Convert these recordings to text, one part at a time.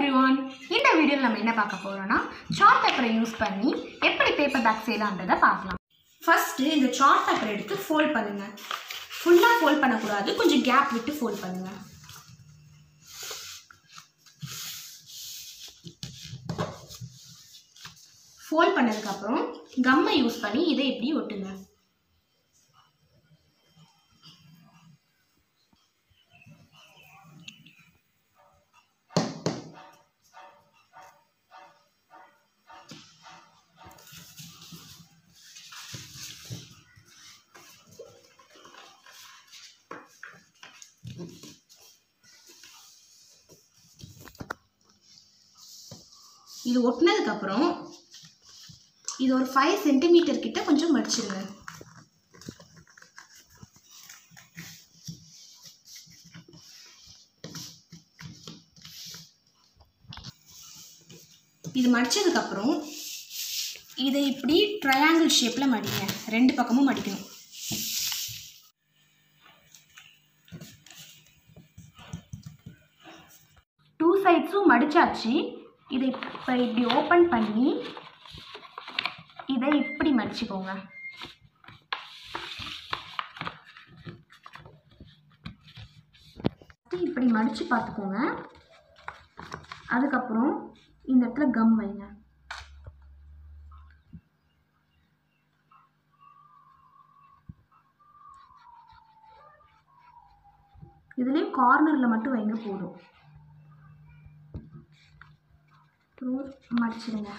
everyone இந்த வீடியோவில் நம்ம என்ன பார்க்க போகிறோம்னா சார்ட் பேப்பரை யூஸ் பண்ணி எப்படி பேப்பர் பேக் செய்யலான்றதை பார்க்கலாம் ஃபஸ்ட்டு இந்த சார்ட் பேப்பர் எடுத்து ஃபோல்ட் பண்ணுங்கள் ஃபுல்லாக ஃபோல்ட் பண்ணக்கூடாது கொஞ்சம் கேப் விட்டு ஃபோல்ட் பண்ணுங்கள் ஃபோல்ட் பண்ணதுக்கப்புறம் கம்மை யூஸ் பண்ணி இதை இப்படி ஒட்டுங்க இது ஒட்டினதுக்கப்புறம் இது ஒரு ஃபைவ் சென்டிமீட்டர் கிட்ட கொஞ்சம் மடிச்சிருங்க இது மடிச்சதுக்கப்புறம் இதை இப்படி ட்ரையாங்கிள் ஷேப்பில் மடிங்க ரெண்டு பக்கமும் மடிக்கணும் டூ சைட்ஸும் மடிச்சாச்சு இதை இப்போ இப்படி ஓப்பன் பண்ணி இதை இப்படி மடிச்சுக்கோங்க இப்படி மடித்து பார்த்துக்கோங்க அதுக்கப்புறம் இந்த இடத்துல கம் வைங்க இதுலேயும் கார்னரில் மட்டும் வைங்க போதும் அப்புறம் மடிச்சிடுங்க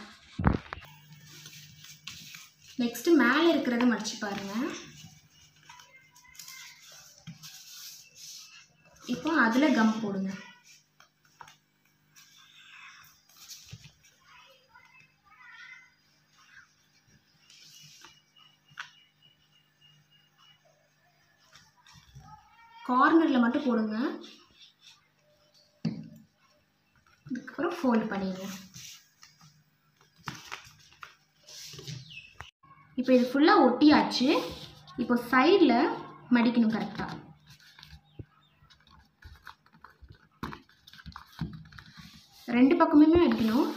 நெக்ஸ்ட்டு மேலே இருக்கிறத மடிச்சு பாருங்க இப்போ அதில் கம் போடுங்க கார்னரில் மட்டும் போடுங்க அதுக்கப்புறம் ஃபோல்ட் பண்ணிடுங்க இப்போ இது ஃபுல்லாக ஒட்டியாச்சு இப்போ சைடில் மடிக்கணும் கரெக்டாக ரெண்டு பக்கமுமே மடிக்கணும்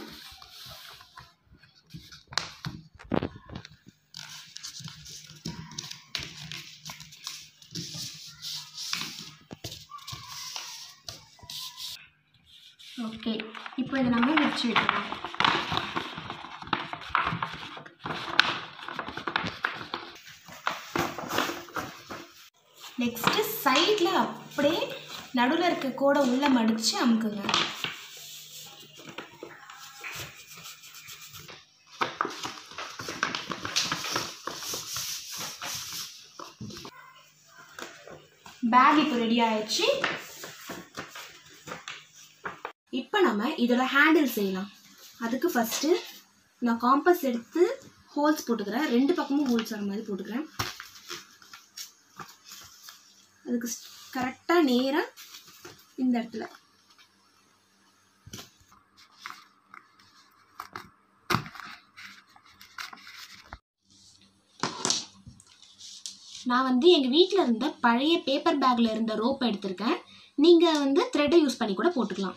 ஓகே இப்போ இதை நம்ம முடிச்சு விட்டுருவோம் நெக்ஸ்ட்டு சைடில் அப்படியே நடுவில் இருக்க கோடை உள்ளே மடித்து அமுக்குங்க பேக் இப்போ ரெடி ஆயிடுச்சு இப்போ நம்ம இதோட ஹேண்டில் செய்யலாம் அதுக்கு ஃபஸ்ட்டு நான் காம்பஸ் எடுத்து ஹோல்ஸ் போட்டுக்கிறேன் ரெண்டு பக்கமும் ஹோல்ஸ் வர மாதிரி போட்டுக்கிறேன் அதுக்கு கரெக்டாக நேராக இந்த இடத்துல நான் வந்து எங்கள் வீட்டில் இருந்த பழைய பேப்பர் பேக்கில் இருந்த ரோப் எடுத்திருக்கேன் நீங்கள் வந்து த்ரெட்டை யூஸ் பண்ணி கூட போட்டுக்கலாம்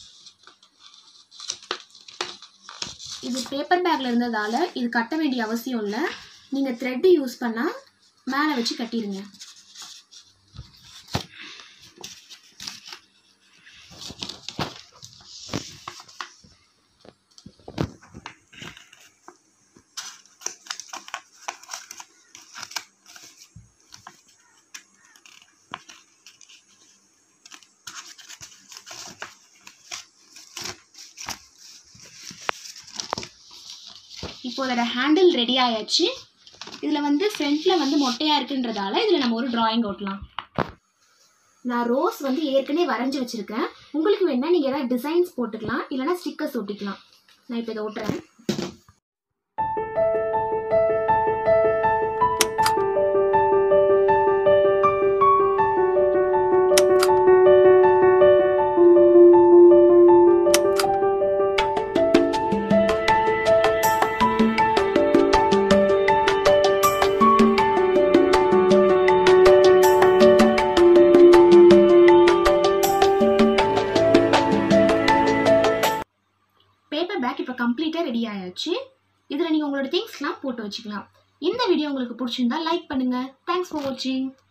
இது பேப்பர் பேக்கில் இருந்ததால் இது கட்ட வேண்டிய அவசியம் இல்லை நீங்கள் த்ரெட்டு யூஸ் பண்ணால் மேலே வச்சு கட்டிடுங்க இப்போ அதோட ஹேண்டில் ரெடி ஆயாச்சு இதில் வந்து ஃப்ரண்ட்டில் வந்து மொட்டையாக இருக்குன்றதால இதில் நம்ம ஒரு டிராயிங் ஓட்டலாம் நான் ரோஸ் வந்து ஏற்கனவே வரைஞ்சி வச்சுருக்கேன் உங்களுக்கு வேணால் நீங்கள் ஏதாவது டிசைன்ஸ் போட்டுக்கலாம் இல்லைனா ஸ்டிக்கர்ஸ் ஒட்டிக்கலாம் நான் இப்போ இதை ஓட்டுறேன் பேப்பர் பேக் இப்போ கம்ப்ளீட்டாக ரெடி ஆயாச்சு இதில் நீங்கள் உங்களோட திங்ஸ்லாம் போட்டு வச்சுக்கலாம் இந்த வீடியோ உங்களுக்கு பிடிச்சிருந்தா லைக் பண்ணுங்கள் தேங்க்ஸ் ஃபார் வாட்சிங்